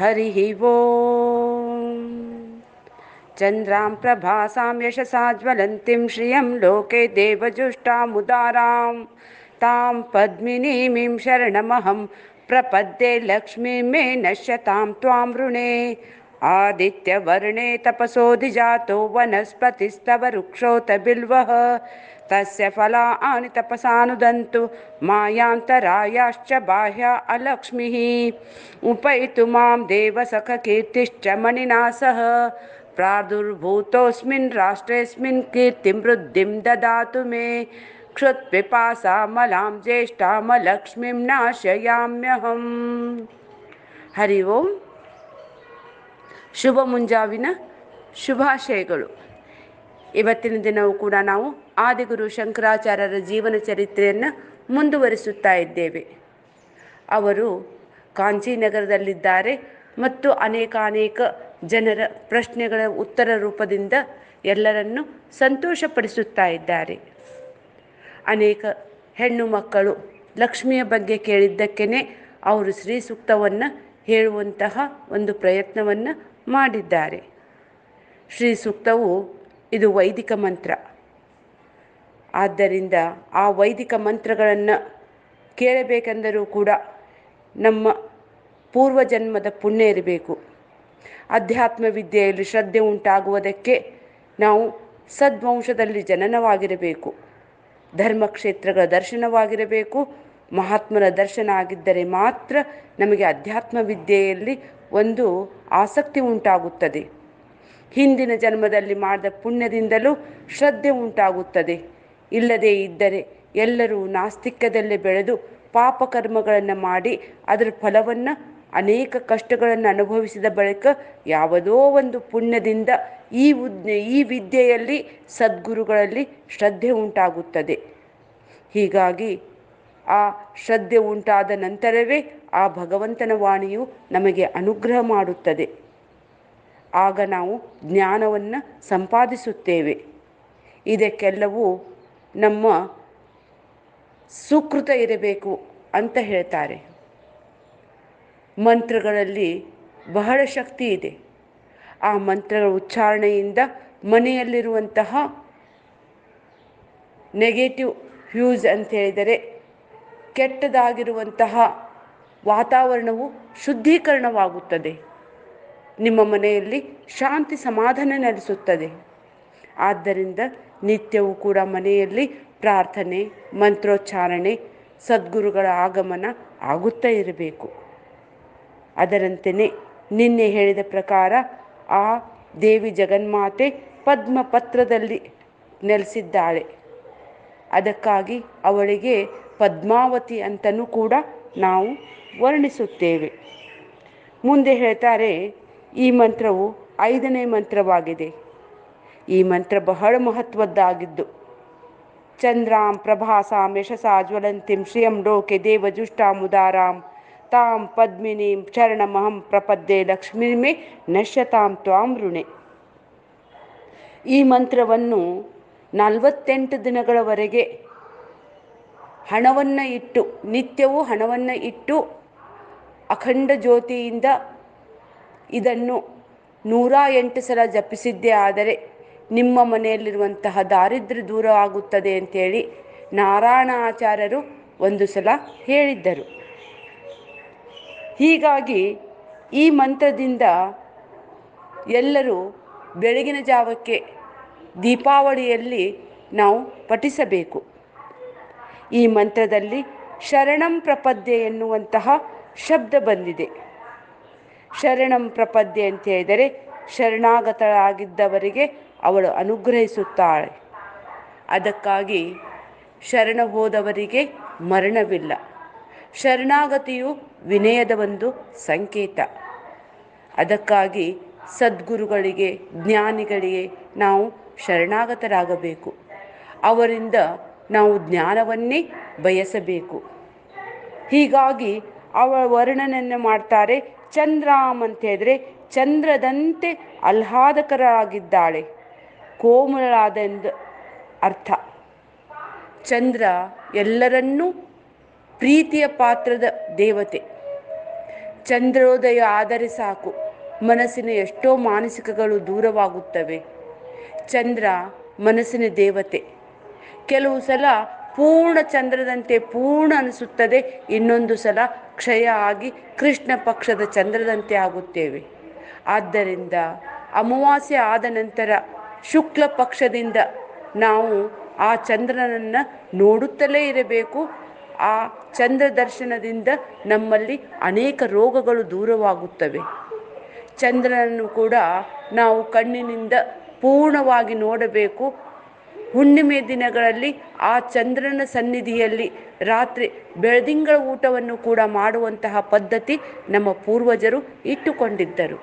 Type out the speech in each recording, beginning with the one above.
हरिः ओम् चन्द्रां प्रभासां यशसा ज्वलन्तीं श्रियं लोके देवजुष्टामुदारां तां पद्मिनीमीं शरणमहं प्रपद्ये लक्ष्मीं मे नश्यतां त्वां वृणे आदित्यवर्णे तपसोऽधिजातो वनस्पतिस्तव रुक्षोत बिल्वः तस्य फलानि तपसानुदन्तु मायान्तरायाश्च बाह्या अलक्ष्मीः उपैतु मां देवसखकीर्तिश्च मणिना सह प्रादुर्भूतोऽस्मिन् राष्ट्रेऽस्मिन् कीर्तिं वृद्धिं ददातु मे क्षुत्पिपासामलां ज्येष्ठामलक्ष्मीं ನಾಶಯಾಮ್ಯಹಂ ಹರಿ ಓಂ ಶುಭ ಮುಂಜಾವಿನ ಶುಭಾಶಯಗಳು ಇವತ್ತಿನ ದಿನವೂ ಕೂಡ ನಾವು ಆದಿಗುರು ಶಂಕರಾಚಾರ್ಯರ ಜೀವನ ಚರಿತ್ರೆಯನ್ನು ಮುಂದುವರಿಸುತ್ತಾ ಇದ್ದೇವೆ ಅವರು ಕಾಂಚೀನಗರದಲ್ಲಿದ್ದಾರೆ ಮತ್ತು ಅನೇಕ ಅನೇಕ ಜನರ ಪ್ರಶ್ನೆಗಳ ಉತ್ತರ ರೂಪದಿಂದ ಎಲ್ಲರನ್ನು ಸಂತೋಷಪಡಿಸುತ್ತಾ ಇದ್ದಾರೆ ಅನೇಕ ಹೆಣ್ಣು ಮಕ್ಕಳು ಲಕ್ಷ್ಮಿಯ ಬಗ್ಗೆ ಕೇಳಿದ್ದಕ್ಕೇ ಅವರು ಶ್ರೀ ಸೂಕ್ತವನ್ನು ಹೇಳುವಂತಹ ಒಂದು ಪ್ರಯತ್ನವನ್ನು ಮಾಡಿದ್ದಾರೆ ಶ್ರೀ ಸೂಕ್ತವು ಇದು ವೈದಿಕ ಮಂತ್ರ ಆದ್ದರಿಂದ ಆ ವೈದಿಕ ಮಂತ್ರಗಳನ್ನು ಕೇಳಬೇಕೆಂದರೂ ಕೂಡ ನಮ್ಮ ಪೂರ್ವಜನ್ಮದ ಪುಣ್ಯ ಇರಬೇಕು ಅಧ್ಯಾತ್ಮ ವಿದ್ಯೆಯಲ್ಲಿ ಶ್ರದ್ಧೆ ಉಂಟಾಗುವುದಕ್ಕೆ ನಾವು ಸದ್ವಂಶದಲ್ಲಿ ಜನನವಾಗಿರಬೇಕು ಧರ್ಮಕ್ಷೇತ್ರಗಳ ದರ್ಶನವಾಗಿರಬೇಕು ಮಹಾತ್ಮರ ದರ್ಶನ ಆಗಿದ್ದರೆ ಮಾತ್ರ ನಮಗೆ ಅಧ್ಯಾತ್ಮ ವಿದ್ಯೆಯಲ್ಲಿ ಒಂದು ಆಸಕ್ತಿ ಉಂಟಾಗುತ್ತದೆ ಹಿಂದಿನ ಜನ್ಮದಲ್ಲಿ ಮಾಡಿದ ಪುಣ್ಯದಿಂದಲೂ ಶ್ರದ್ಧೆ ಉಂಟಾಗುತ್ತದೆ ಇಲ್ಲದೇ ಇದ್ದರೆ ಎಲ್ಲರೂ ನಾಸ್ತಿಕ್ಯದಲ್ಲೇ ಬೆಳೆದು ಪಾಪಕರ್ಮಗಳನ್ನು ಮಾಡಿ ಅದರ ಫಲವನ್ನು ಅನೇಕ ಕಷ್ಟಗಳನ್ನು ಅನುಭವಿಸಿದ ಬಳಿಕ ಯಾವುದೋ ಒಂದು ಪುಣ್ಯದಿಂದ ಈ ಉದ್ ಈ ವಿದ್ಯೆಯಲ್ಲಿ ಸದ್ಗುರುಗಳಲ್ಲಿ ಶ್ರದ್ಧೆ ಉಂಟಾಗುತ್ತದೆ ಹೀಗಾಗಿ ಆ ಶ್ರದ್ಧೆ ಉಂಟಾದ ನಂತರವೇ ಆ ಭಗವಂತನ ವಾಣಿಯು ನಮಗೆ ಅನುಗ್ರಹ ಮಾಡುತ್ತದೆ ಆಗ ನಾವು ಜ್ಞಾನವನ್ನು ಸಂಪಾದಿಸುತ್ತೇವೆ ಇದಕ್ಕೆಲ್ಲವೂ ನಮ್ಮ ಸುಕೃತ ಇರಬೇಕು ಅಂತ ಹೇಳ್ತಾರೆ ಮಂತ್ರಗಳಲ್ಲಿ ಬಹಳ ಶಕ್ತಿ ಇದೆ ಆ ಮಂತ್ರಗಳ ಉಚ್ಚಾರಣೆಯಿಂದ ಮನೆಯಲ್ಲಿರುವಂತಹ ನೆಗೆಟಿವ್ ಹ್ಯೂಸ್ ಅಂತ ಹೇಳಿದರೆ ಕೆಟ್ಟದಾಗಿರುವಂತಹ ವಾತಾವರಣವು ಶುದ್ಧೀಕರಣವಾಗುತ್ತದೆ ನಿಮ್ಮ ಮನೆಯಲ್ಲಿ ಶಾಂತಿ ಸಮಾಧಾನ ನೆಲೆಸುತ್ತದೆ ಆದ್ದರಿಂದ ನಿತ್ಯವೂ ಕೂಡ ಮನೆಯಲ್ಲಿ ಪ್ರಾರ್ಥನೆ ಮಂತ್ರೋಚ್ಚಾರಣೆ ಸದ್ಗುರುಗಳ ಆಗಮನ ಆಗುತ್ತಾ ಇರಬೇಕು ಅದರಂತೆಯೇ ನಿನ್ನೆ ಹೇಳಿದ ಪ್ರಕಾರ ಆ ದೇವಿ ಜಗನ್ಮಾತೆ ಪದ್ಮಪತ್ರದಲ್ಲಿ ನೆಲೆಸಿದ್ದಾಳೆ ಅದಕ್ಕಾಗಿ ಅವಳಿಗೆ ಪದ್ಮಾವತಿ ಅಂತಲೂ ಕೂಡ ನಾವು ವರ್ಣಿಸುತ್ತೇವೆ ಮುಂದೆ ಹೇಳ್ತಾರೆ ಈ ಮಂತ್ರವು ಐದನೇ ಮಂತ್ರವಾಗಿದೆ ಈ ಮಂತ್ರ ಬಹಳ ಮಹತ್ವದ್ದಾಗಿದ್ದು ಚಂದ್ರಾಂ ಪ್ರಭಾಸಾಂ ಯಶಸಾ ಜ್ವಲಂತಿಂ ಶ್ರಿಯಂ ಲೋಕೆ ದೇವಜುಷ್ಟಾಮುದಾರಾಂ ತಾಂ ಪದ್ಮಿನೀಂ ಚರಣಮಹಂ ಪ್ರಪದ್ಯೆ ಲಕ್ಷ್ಮೀಮೇ ನಶ್ಯತಾಂ ತ್ವಾಂ ಋಣೆ ಈ ಮಂತ್ರವನ್ನು ನಲವತ್ತೆಂಟು ದಿನಗಳವರೆಗೆ ಹಣವನ್ನು ಇಟ್ಟು ನಿತ್ಯವೂ ಹಣವನ್ನು ಇಟ್ಟು ಅಖಂಡ ಜ್ಯೋತಿಯಿಂದ ಇದನ್ನು ನೂರ ಎಂಟು ಸಲ ಜಪಿಸಿದ್ದೇ ಆದರೆ ನಿಮ್ಮ ಮನೆಯಲ್ಲಿರುವಂತಹ ದಾರಿದ್ರ್ಯ ದೂರ ಆಗುತ್ತದೆ ಅಂತೇಳಿ ನಾರಾಯಣಾಚಾರ್ಯರು ಒಂದು ಸಲ ಹೇಳಿದ್ದರು ಹೀಗಾಗಿ ಈ ಮಂತ್ರದಿಂದ ಎಲ್ಲರೂ ಬೆಳಗಿನ ಜಾವಕ್ಕೆ ದೀಪಾವಳಿಯಲ್ಲಿ ನಾವು ಪಠಿಸಬೇಕು ಈ ಮಂತ್ರದಲ್ಲಿ ಶರಣಂ ಪ್ರಪದ್ಯೆ ಎನ್ನುವಂತಹ ಶಬ್ದ ಬಂದಿದೆ ಶರಣಂ ಪ್ರಪದ್ಯೆ ಅಂತ ಹೇಳಿದರೆ ಶರಣಾಗತರಾಗಿದ್ದವರಿಗೆ ಅವಳು ಅನುಗ್ರಹಿಸುತ್ತಾಳೆ ಅದಕ್ಕಾಗಿ ಶರಣ ಹೋದವರಿಗೆ ಮರಣವಿಲ್ಲ ಶರಣಾಗತಿಯು ವಿನಯದ ಒಂದು ಸಂಕೇತ ಅದಕ್ಕಾಗಿ ಸದ್ಗುರುಗಳಿಗೆ ಜ್ಞಾನಿಗಳಿಗೆ ನಾವು ಶರಣಾಗತರಾಗಬೇಕು ಅವರಿಂದ ನಾವು ಜ್ಞಾನವನ್ನೇ ಬಯಸಬೇಕು ಹೀಗಾಗಿ ಅವಳ ವರ್ಣನೆಯನ್ನು ಮಾಡ್ತಾರೆ ಚಂದ್ರಾಮ್ ಅಂತ ಹೇಳಿದ್ರೆ ಚಂದ್ರದಂತೆ ಆಹ್ಲಾದಕರಾಗಿದ್ದಾಳೆ ಕೋಮಲಾದ ಎಂದು ಅರ್ಥ ಚಂದ್ರ ಎಲ್ಲರನ್ನೂ ಪ್ರೀತಿಯ ಪಾತ್ರದ ದೇವತೆ ಚಂದ್ರೋದಯ ಆದರೆ ಸಾಕು ಮನಸ್ಸಿನ ಎಷ್ಟೋ ಮಾನಸಿಕಗಳು ದೂರವಾಗುತ್ತವೆ ಚಂದ್ರ ಮನಸ್ಸಿನ ದೇವತೆ ಕೆಲವು ಸಲ ಪೂರ್ಣ ಚಂದ್ರದಂತೆ ಪೂರ್ಣ ಅನಿಸುತ್ತದೆ ಇನ್ನೊಂದು ಸಲ ಕ್ಷಯ ಆಗಿ ಕೃಷ್ಣ ಪಕ್ಷದ ಚಂದ್ರದಂತೆ ಆಗುತ್ತೇವೆ ಆದ್ದರಿಂದ ಅಮಾವಾಸ್ಯೆ ಆದ ನಂತರ ಶುಕ್ಲ ಪಕ್ಷದಿಂದ ನಾವು ಆ ಚಂದ್ರನನ್ನು ನೋಡುತ್ತಲೇ ಇರಬೇಕು ಆ ಚಂದ್ರ ದರ್ಶನದಿಂದ ನಮ್ಮಲ್ಲಿ ಅನೇಕ ರೋಗಗಳು ದೂರವಾಗುತ್ತವೆ ಚಂದ್ರನನ್ನು ಕೂಡ ನಾವು ಕಣ್ಣಿನಿಂದ ಪೂರ್ಣವಾಗಿ ನೋಡಬೇಕು ಹುಣ್ಣಿಮೆ ದಿನಗಳಲ್ಲಿ ಆ ಚಂದ್ರನ ಸನ್ನಿಧಿಯಲ್ಲಿ ರಾತ್ರಿ ಬೆಳದಿಂಗಳ ಊಟವನ್ನು ಕೂಡ ಮಾಡುವಂತಹ ಪದ್ಧತಿ ನಮ್ಮ ಪೂರ್ವಜರು ಇಟ್ಟುಕೊಂಡಿದ್ದರು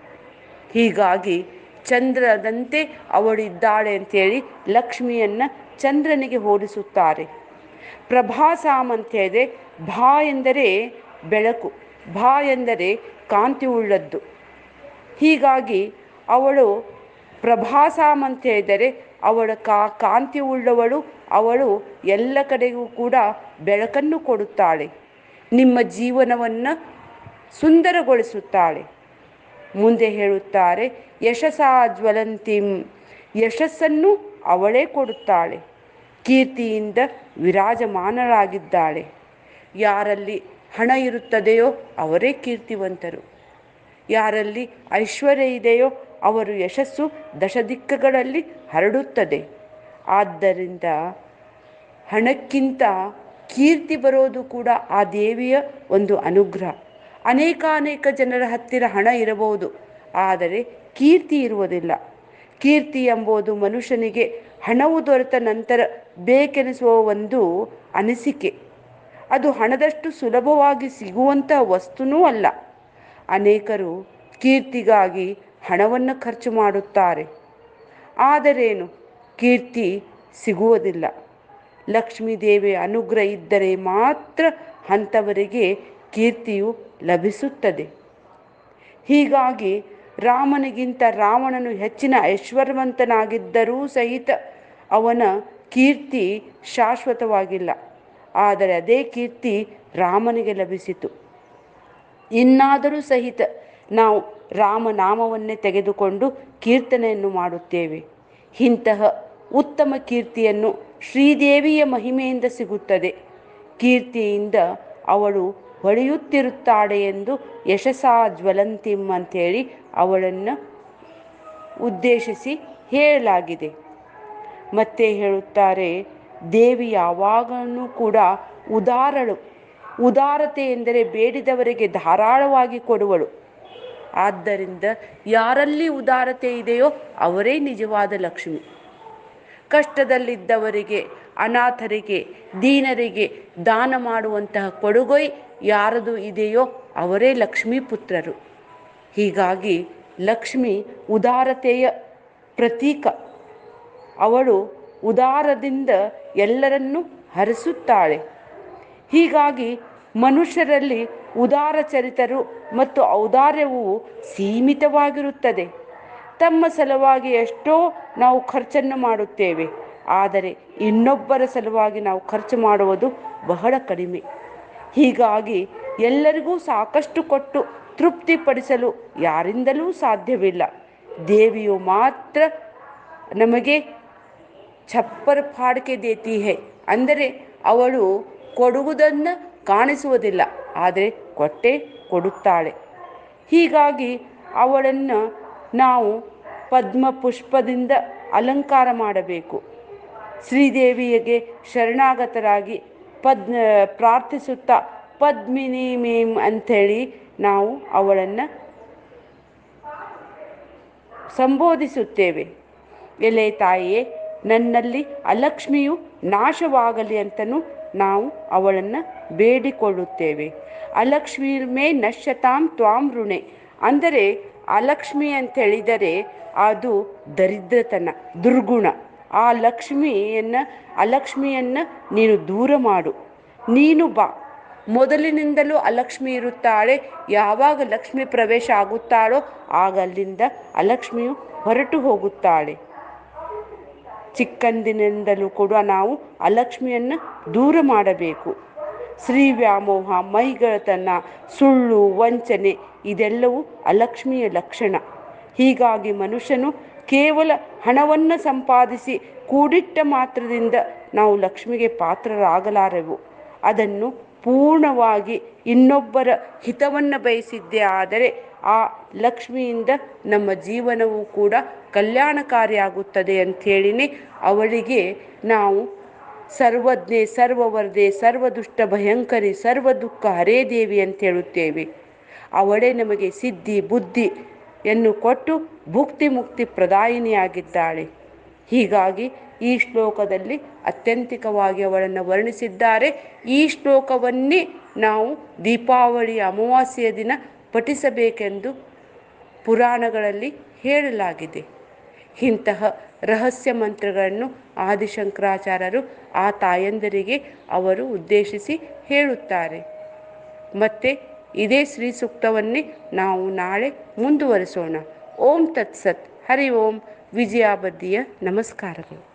ಹೀಗಾಗಿ ಚಂದ್ರದಂತೆ ಅವಳು ಇದ್ದಾಳೆ ಅಂತೇಳಿ ಲಕ್ಷ್ಮಿಯನ್ನು ಚಂದ್ರನಿಗೆ ಹೋಲಿಸುತ್ತಾರೆ ಪ್ರಭಾಸಾಮ್ ಅಂತ ಹೇಳಿದೆ ಭಾ ಎಂದರೆ ಬೆಳಕು ಭಾ ಎಂದರೆ ಕಾಂತಿ ಉಳ್ಳದ್ದು ಹೀಗಾಗಿ ಅವಳು ಪ್ರಭಾಸಾಮ್ ಅಂತ ಹೇಳಿದರೆ ಅವಳ ಕಾ ಕಾಂತಿ ಉಳ್ಳವಳು ಅವಳು ಎಲ್ಲ ಕಡೆಗೂ ಕೂಡ ಬೆಳಕನ್ನು ಕೊಡುತ್ತಾಳೆ ನಿಮ್ಮ ಜೀವನವನ್ನು ಸುಂದರಗೊಳಿಸುತ್ತಾಳೆ ಮುಂದೆ ಹೇಳುತ್ತಾರೆ ಯಶಸಾ ಜ್ವಲಂತಿಂ ಯಶಸ್ಸನ್ನು ಅವಳೇ ಕೊಡುತ್ತಾಳೆ ಕೀರ್ತಿಯಿಂದ ವಿರಾಜಮಾನರಾಗಿದ್ದಾಳೆ ಯಾರಲ್ಲಿ ಹಣ ಇರುತ್ತದೆಯೋ ಅವರೇ ಕೀರ್ತಿವಂತರು ಯಾರಲ್ಲಿ ಐಶ್ವರ್ಯ ಇದೆಯೋ ಅವರು ಯಶಸ್ಸು ದಶದಿಕ್ಕಗಳಲ್ಲಿ ಹರಡುತ್ತದೆ ಆದ್ದರಿಂದ ಹಣಕ್ಕಿಂತ ಕೀರ್ತಿ ಬರೋದು ಕೂಡ ಆ ದೇವಿಯ ಒಂದು ಅನುಗ್ರಹ ಅನೇಕಾನೇಕ ಜನರ ಹತ್ತಿರ ಹಣ ಇರಬಹುದು ಆದರೆ ಕೀರ್ತಿ ಇರುವುದಿಲ್ಲ ಕೀರ್ತಿ ಎಂಬುದು ಮನುಷ್ಯನಿಗೆ ಹಣವು ದೊರೆತ ನಂತರ ಬೇಕೆನಿಸುವ ಒಂದು ಅನಿಸಿಕೆ ಅದು ಹಣದಷ್ಟು ಸುಲಭವಾಗಿ ಸಿಗುವಂತಹ ವಸ್ತುನೂ ಅಲ್ಲ ಅನೇಕರು ಕೀರ್ತಿಗಾಗಿ ಹಣವನ್ನು ಖರ್ಚು ಮಾಡುತ್ತಾರೆ ಆದರೇನು ಕೀರ್ತಿ ಸಿಗುವುದಿಲ್ಲ ಲಕ್ಷ್ಮೀದೇವಿಯ ಅನುಗ್ರಹ ಇದ್ದರೆ ಮಾತ್ರ ಅಂಥವರಿಗೆ ಕೀರ್ತಿಯು ಲಭಿಸುತ್ತದೆ ಹೀಗಾಗಿ ರಾಮನಿಗಿಂತ ರಾವಣನು ಹೆಚ್ಚಿನ ಐಶ್ವರ್ಯವಂತನಾಗಿದ್ದರೂ ಸಹಿತ ಅವನ ಕೀರ್ತಿ ಶಾಶ್ವತವಾಗಿಲ್ಲ ಆದರೆ ಅದೇ ಕೀರ್ತಿ ರಾಮನಿಗೆ ಲಭಿಸಿತು ಇನ್ನಾದರೂ ಸಹಿತ ನಾವು ರಾಮನಾಮವನ್ನೇ ತೆಗೆದುಕೊಂಡು ಕೀರ್ತನೆಯನ್ನು ಮಾಡುತ್ತೇವೆ ಇಂತಹ ಉತ್ತಮ ಕೀರ್ತಿಯನ್ನು ಶ್ರೀದೇವಿಯ ಮಹಿಮೆಯಿಂದ ಸಿಗುತ್ತದೆ ಕೀರ್ತಿಯಿಂದ ಅವಳು ಹೊಳೆಯುತ್ತಿರುತ್ತಾಳೆ ಎಂದು ಯಶಸಾ ಜ್ವಲಂತಿಂ ಅಂಥೇಳಿ ಅವಳನ್ನು ಉದ್ದೇಶಿಸಿ ಹೇಳಲಾಗಿದೆ ಮತ್ತೆ ಹೇಳುತ್ತಾರೆ ದೇವಿ ಯಾವಾಗಲೂ ಕೂಡ ಉದಾರಳು ಉದಾರತೆ ಎಂದರೆ ಬೇಡಿದವರಿಗೆ ಧಾರಾಳವಾಗಿ ಕೊಡುವಳು ಆದ್ದರಿಂದ ಯಾರಲ್ಲಿ ಉದಾರತೆ ಇದೆಯೋ ಅವರೇ ನಿಜವಾದ ಲಕ್ಷ್ಮಿ ಕಷ್ಟದಲ್ಲಿದ್ದವರಿಗೆ ಅನಾಥರಿಗೆ ದೀನರಿಗೆ ದಾನ ಮಾಡುವಂತಹ ಕೊಡುಗೈ ಯಾರದು ಇದೆಯೋ ಅವರೇ ಲಕ್ಷ್ಮೀ ಪುತ್ರರು ಹೀಗಾಗಿ ಲಕ್ಷ್ಮಿ ಉದಾರತೆಯ ಪ್ರತೀಕ ಅವಳು ಉದಾರದಿಂದ ಎಲ್ಲರನ್ನೂ ಹರಿಸುತ್ತಾಳೆ ಹೀಗಾಗಿ ಮನುಷ್ಯರಲ್ಲಿ ಉದಾರ ಚರಿತರು ಮತ್ತು ಔದಾರ್ಯವು ಸೀಮಿತವಾಗಿರುತ್ತದೆ ತಮ್ಮ ಸಲುವಾಗಿ ಎಷ್ಟೋ ನಾವು ಖರ್ಚನ್ನು ಮಾಡುತ್ತೇವೆ ಆದರೆ ಇನ್ನೊಬ್ಬರ ಸಲುವಾಗಿ ನಾವು ಖರ್ಚು ಮಾಡುವುದು ಬಹಳ ಕಡಿಮೆ ಹೀಗಾಗಿ ಎಲ್ಲರಿಗೂ ಸಾಕಷ್ಟು ಕೊಟ್ಟು ತೃಪ್ತಿಪಡಿಸಲು ಯಾರಿಂದಲೂ ಸಾಧ್ಯವಿಲ್ಲ ದೇವಿಯು ಮಾತ್ರ ನಮಗೆ ಛಪ್ಪರ್ ಫಾಡ್ಕೆ ದೇತಿ ಹೇ ಅಂದರೆ ಅವಳು ಕೊಡುವುದನ್ನು ಕಾಣಿಸುವುದಿಲ್ಲ ಆದರೆ ಕೊಟ್ಟೆ ಕೊಡುತ್ತಾಳೆ ಹೀಗಾಗಿ ಅವಳನ್ನು ನಾವು ಪದ್ಮ ಪುಷ್ಪದಿಂದ ಅಲಂಕಾರ ಮಾಡಬೇಕು ಶ್ರೀದೇವಿಯಗೆ ಶರಣಾಗತರಾಗಿ ಪದ್ ಪ್ರಾರ್ಥಿಸುತ್ತಾ ಪದ್ಮಿನಿ ಮೇಮ್ ಅಂಥೇಳಿ ನಾವು ಅವಳನ್ನು ಸಂಬೋಧಿಸುತ್ತೇವೆ ಎಲೆ ತಾಯಿಯೇ ನನ್ನಲ್ಲಿ ಅಲಕ್ಷ್ಮಿಯು ನಾಶವಾಗಲಿ ಅಂತಲೂ ನಾವು ಅವಳನ್ನು ಬೇಡಿಕೊಳ್ಳುತ್ತೇವೆ ಅಲಕ್ಷ್ಮಿ ಮೇ ನಶ್ಯತಾಂ ತ್ವಾಂ ಋಣೆ ಅಂದರೆ ಅಲಕ್ಷ್ಮಿ ಅಂತ ಹೇಳಿದರೆ ಅದು ದರಿದ್ರತನ ದುರ್ಗುಣ ಆ ಲಕ್ಷ್ಮಿಯನ್ನು ಅಲಕ್ಷ್ಮಿಯನ್ನು ನೀನು ದೂರ ಮಾಡು ನೀನು ಬಾ ಮೊದಲಿನಿಂದಲೂ ಅಲಕ್ಷ್ಮಿ ಇರುತ್ತಾಳೆ ಯಾವಾಗ ಲಕ್ಷ್ಮಿ ಪ್ರವೇಶ ಆಗುತ್ತಾಳೋ ಆಗ ಅಲ್ಲಿಂದ ಅಲಕ್ಷ್ಮಿಯು ಹೊರಟು ಹೋಗುತ್ತಾಳೆ ಚಿಕ್ಕಂದಿನಿಂದಲೂ ಕೂಡ ನಾವು ಅಲಕ್ಷ್ಮಿಯನ್ನು ದೂರ ಮಾಡಬೇಕು ಸ್ತ್ರೀ ವ್ಯಾಮೋಹ ಮೈಗಳತನ ಸುಳ್ಳು ವಂಚನೆ ಇದೆಲ್ಲವೂ ಅಲಕ್ಷ್ಮಿಯ ಲಕ್ಷಣ ಹೀಗಾಗಿ ಮನುಷ್ಯನು ಕೇವಲ ಹಣವನ್ನು ಸಂಪಾದಿಸಿ ಕೂಡಿಟ್ಟ ಮಾತ್ರದಿಂದ ನಾವು ಲಕ್ಷ್ಮಿಗೆ ಪಾತ್ರರಾಗಲಾರೆವು ಅದನ್ನು ಪೂರ್ಣವಾಗಿ ಇನ್ನೊಬ್ಬರ ಹಿತವನ್ನು ಬಯಸಿದ್ದೇ ಆದರೆ ಆ ಲಕ್ಷ್ಮಿಯಿಂದ ನಮ್ಮ ಜೀವನವೂ ಕೂಡ ಕಲ್ಯಾಣಕಾರಿಯಾಗುತ್ತದೆ ಅಂಥೇಳಿನೇ ಅವಳಿಗೆ ನಾವು ಸರ್ವಜ್ಞೆ ಸರ್ವವರ್ಧೆ ಸರ್ವದುಷ್ಟ ಭಯಂಕರಿ ಸರ್ವ ದುಃಖ ಹರೇ ದೇವಿ ಅಂತ ಹೇಳುತ್ತೇವೆ ಅವಳೇ ನಮಗೆ ಸಿದ್ಧಿ ಬುದ್ಧಿಯನ್ನು ಕೊಟ್ಟು ಭುಕ್ತಿ ಮುಕ್ತಿ ಪ್ರದಾಯಿನಿಯಾಗಿದ್ದಾಳೆ ಹೀಗಾಗಿ ಈ ಶ್ಲೋಕದಲ್ಲಿ ಅತ್ಯಂತಿಕವಾಗಿ ಅವಳನ್ನು ವರ್ಣಿಸಿದ್ದಾರೆ ಈ ಶ್ಲೋಕವನ್ನೇ ನಾವು ದೀಪಾವಳಿಯ ಅಮಾವಾಸ್ಯೆಯ ದಿನ ಪಠಿಸಬೇಕೆಂದು ಪುರಾಣಗಳಲ್ಲಿ ಹೇಳಲಾಗಿದೆ ಇಂತಹ ರಹಸ್ಯ ಮಂತ್ರಗಳನ್ನು ಆದಿಶಂಕರಾಚಾರ್ಯರು ಆ ತಾಯಂದರಿಗೆ ಅವರು ಉದ್ದೇಶಿಸಿ ಹೇಳುತ್ತಾರೆ ಮತ್ತು ಇದೇ ಶ್ರೀ ಸೂಕ್ತವನ್ನೇ ನಾವು ನಾಳೆ ಮುಂದುವರಿಸೋಣ ಓಂ ತತ್ಸತ್ ಹರಿ ಓಂ ವಿಜಯಾಬದ್ಧಿಯ ನಮಸ್ಕಾರಗಳು